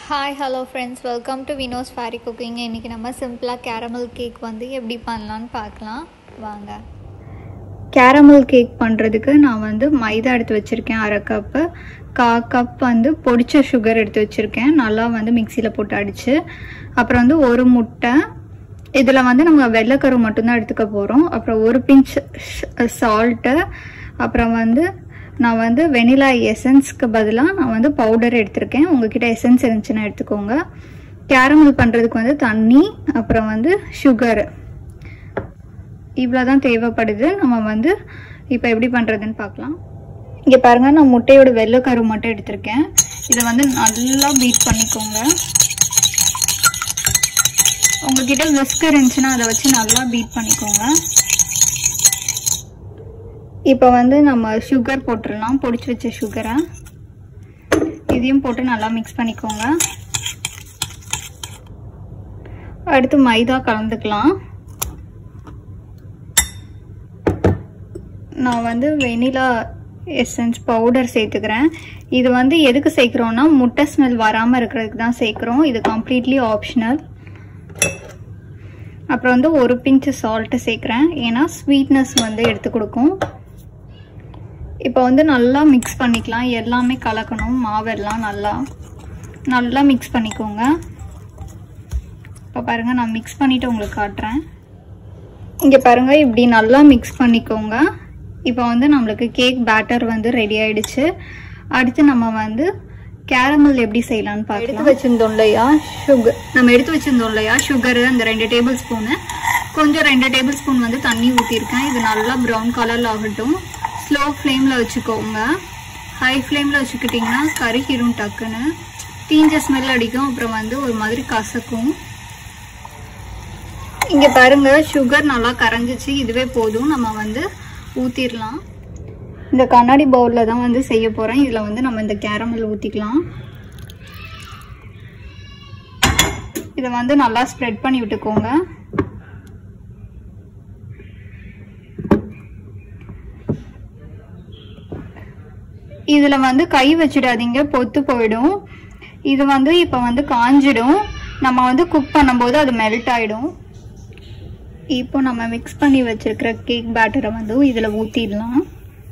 hi hello friends welcome to Vino's fairy cooking இன்றைக்கி நம்ம சிம்பிளாக கேரமல் கேக் வந்து எப்படி பண்ணலான்னு பார்க்கலாம் வாங்க கேரமல் கேக் பண்ணுறதுக்கு நான் வந்து மைதா எடுத்து வச்சுருக்கேன் அரை கப்பு கா கப் வந்து பொடிச்ச சுகர் எடுத்து வச்சுருக்கேன் நல்லா வந்து மிக்சியில் போட்டு அடித்து அப்புறம் வந்து ஒரு முட்டை இதில் வந்து நம்ம வெள்ளைக்கரு மட்டும்தான் எடுத்துக்க போகிறோம் அப்புறம் ஒரு பிஞ்ச் சால்ட்டு அப்புறம் வந்து நான் வந்து வெனிலா எசன்ஸ்க்கு பதிலாக நான் வந்து பவுடர் எடுத்திருக்கேன் உங்ககிட்ட எசன்ஸ் இருந்துச்சுன்னா எடுத்துக்கோங்க கேரமல் பண்ணுறதுக்கு வந்து தண்ணி அப்புறம் வந்து சுகர் இவ்வளோ தான் தேவைப்படுது நம்ம வந்து இப்போ எப்படி பண்ணுறதுன்னு பார்க்கலாம் இங்கே பாருங்கள் நான் முட்டையோட வெள்ளைக்கரு மட்டும் எடுத்திருக்கேன் இதை வந்து நல்லா பீட் பண்ணிக்கோங்க உங்ககிட்ட விஸ்க் இருந்துச்சுன்னா அதை வச்சு நல்லா பீட் பண்ணிக்கோங்க இப்போ வந்து நம்ம சுகர் போட்டுடலாம் பொடிச்சு வச்ச சுகரை இதையும் போட்டு நல்லா மிக்ஸ் பண்ணிக்கோங்க அடுத்து மைதா கலந்துக்கலாம் நான் வந்து வெனிலா எசன்ஸ் பவுடர் சேர்த்துக்கிறேன் இது வந்து எதுக்கு சேர்க்குறோன்னா முட்டை ஸ்மெல் வராமல் இருக்கிறதுக்கு தான் சேர்க்குறோம் இது கம்ப்ளீட்லி ஆப்ஷனல் அப்புறம் வந்து ஒரு பிஞ்சு சால்ட்டு சேர்க்குறேன் ஏன்னா ஸ்வீட்னஸ் வந்து எடுத்து கொடுக்கும் இப்போ வந்து நல்லா மிக்ஸ் பண்ணிக்கலாம் எல்லாமே கலக்கணும் மாவெல்லாம் நல்லா நல்லா மிக்ஸ் பண்ணிக்கோங்க இப்போ பாருங்கள் நான் மிக்ஸ் பண்ணிவிட்டு உங்களுக்கு காட்டுறேன் இங்கே பாருங்கள் இப்படி நல்லா மிக்ஸ் பண்ணிக்கோங்க இப்போ வந்து நம்மளுக்கு கேக் பேட்டர் வந்து ரெடி ஆயிடுச்சு அடுத்து நம்ம வந்து கேரமல் எப்படி செய்யலாம்னு பார்க்கலாம் எடுத்து வச்சிருந்தோம் இல்லையா சுகர் நம்ம எடுத்து வச்சிருந்தோம் இல்லையா சுகரு அந்த ரெண்டு டேபிள் ஸ்பூனு கொஞ்சம் ரெண்டு டேபிள் ஸ்பூன் வந்து தண்ணி ஊற்றிருக்கேன் இது நல்லா ப்ரௌன் கலரில் ஆகட்டும் ஸ்லோ ஃப்ளேமில் வச்சுக்கோங்க ஹை ஃப்ளேமில் வச்சுக்கிட்டிங்கன்னா கருகிரும் டக்குன்னு தீஞ்ச ஸ்மெல் அடிக்கும் அப்புறம் வந்து ஒரு மாதிரி கசக்கும் இங்கே பாருங்க சுகர் நல்லா கரைஞ்சிச்சு இதுவே போதும் நம்ம வந்து ஊற்றிடலாம் இந்த கண்ணாடி பவுலில் தான் வந்து செய்ய போகிறேன் இதில் வந்து நம்ம இந்த கேரமல் ஊற்றிக்கலாம் இதை வந்து நல்லா ஸ்ப்ரெட் பண்ணி விட்டுக்கோங்க இதில் வந்து கை வச்சிடாதீங்க பொத்து போயிடும் இது வந்து இப்போ வந்து காஞ்சிடும் நம்ம வந்து குக் பண்ணும்போது அது மெல்ட் ஆகிடும் இப்போ நம்ம மிக்ஸ் பண்ணி வச்சிருக்கிற கேக் பேட்டரை வந்து இதில் ஊற்றிடலாம்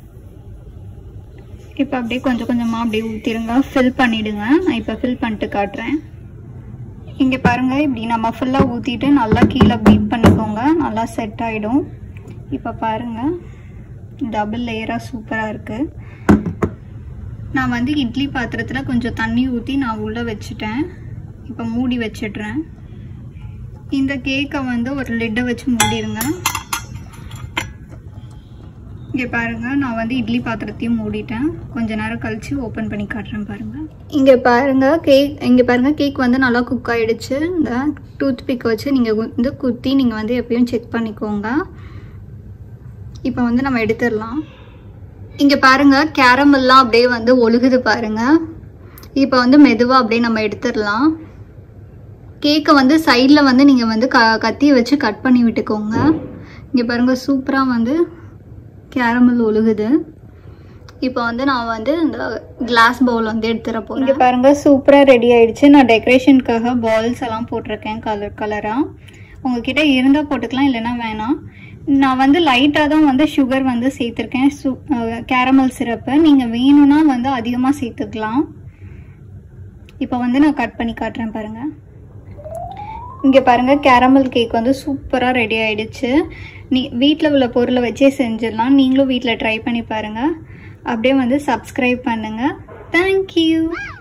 இப்போ அப்படியே கொஞ்சம் கொஞ்சமாக அப்படியே ஊற்றிடுங்க ஃபில் பண்ணிவிடுங்க நான் இப்போ ஃபில் பண்ணிட்டு காட்டுறேன் இங்கே பாருங்கள் இப்படி நம்ம ஃபுல்லாக ஊற்றிட்டு நல்லா கீழே பீட் பண்ணிக்கோங்க நல்லா செட் ஆகிடும் இப்போ பாருங்கள் டபுள் லேயராக சூப்பராக இருக்குது நான் வந்து இட்லி பாத்திரத்தில் கொஞ்சம் தண்ணி ஊற்றி நான் உள்ளே வச்சுட்டேன் இப்போ மூடி வச்சிடுறேன் இந்த கேக்கை வந்து ஒரு லிட்டை வச்சு மூடிடுங்க இங்கே பாருங்கள் நான் வந்து இட்லி பாத்திரத்தையும் மூடிட்டேன் கொஞ்ச நேரம் கழித்து ஓப்பன் பண்ணி காட்டுறேன் பாருங்கள் இங்கே பாருங்கள் கேக் இங்கே பாருங்கள் கேக் வந்து நல்லா குக் ஆகிடுச்சு இந்த டூத் பிக் வச்சு நீங்கள் வந்து குத்தி நீங்கள் வந்து எப்பயும் செக் பண்ணிக்கோங்க இப்போ வந்து நம்ம எடுத்துடலாம் இங்கே பாருங்கள் கேரமெல்லாம் அப்படியே வந்து ஒழுகுது பாருங்கள் இப்போ வந்து மெதுவாக அப்படியே நம்ம எடுத்துடலாம் கேக்கை வந்து சைடில் வந்து நீங்கள் வந்து க கத்தி வச்சு கட் பண்ணி விட்டுக்கோங்க இங்கே பாருங்கள் சூப்பராக வந்து கேரமல் ஒழுகுது இப்போ வந்து நான் வந்து இந்த கிளாஸ் பவுல் வந்து எடுத்துட போகிறேன் இங்கே பாருங்கள் சூப்பராக ரெடி ஆயிடுச்சு நான் டெக்கரேஷனுக்காக பால்ஸ் எல்லாம் போட்டிருக்கேன் கலர் கலராக உங்ககிட்ட இருந்தால் போட்டுக்கலாம் இல்லைன்னா வேணாம் நான் வந்து லைட்டாக தான் வந்து சுகர் வந்து சேர்த்துருக்கேன் சு கேரமல் சிரப்பு நீங்கள் வேணும்னா வந்து அதிகமாக சேர்த்துக்கலாம் இப்போ வந்து நான் கட் பண்ணி காட்டுறேன் பாருங்கள் இங்கே பாருங்கள் கேரமல் கேக் வந்து சூப்பராக ரெடி ஆகிடுச்சு நீ வீட்டில் உள்ள பொருளை வச்சே செஞ்சிடலாம் நீங்களும் வீட்டில் ட்ரை பண்ணி பாருங்கள் அப்படியே வந்து சப்ஸ்கிரைப் பண்ணுங்கள் தேங்க்யூ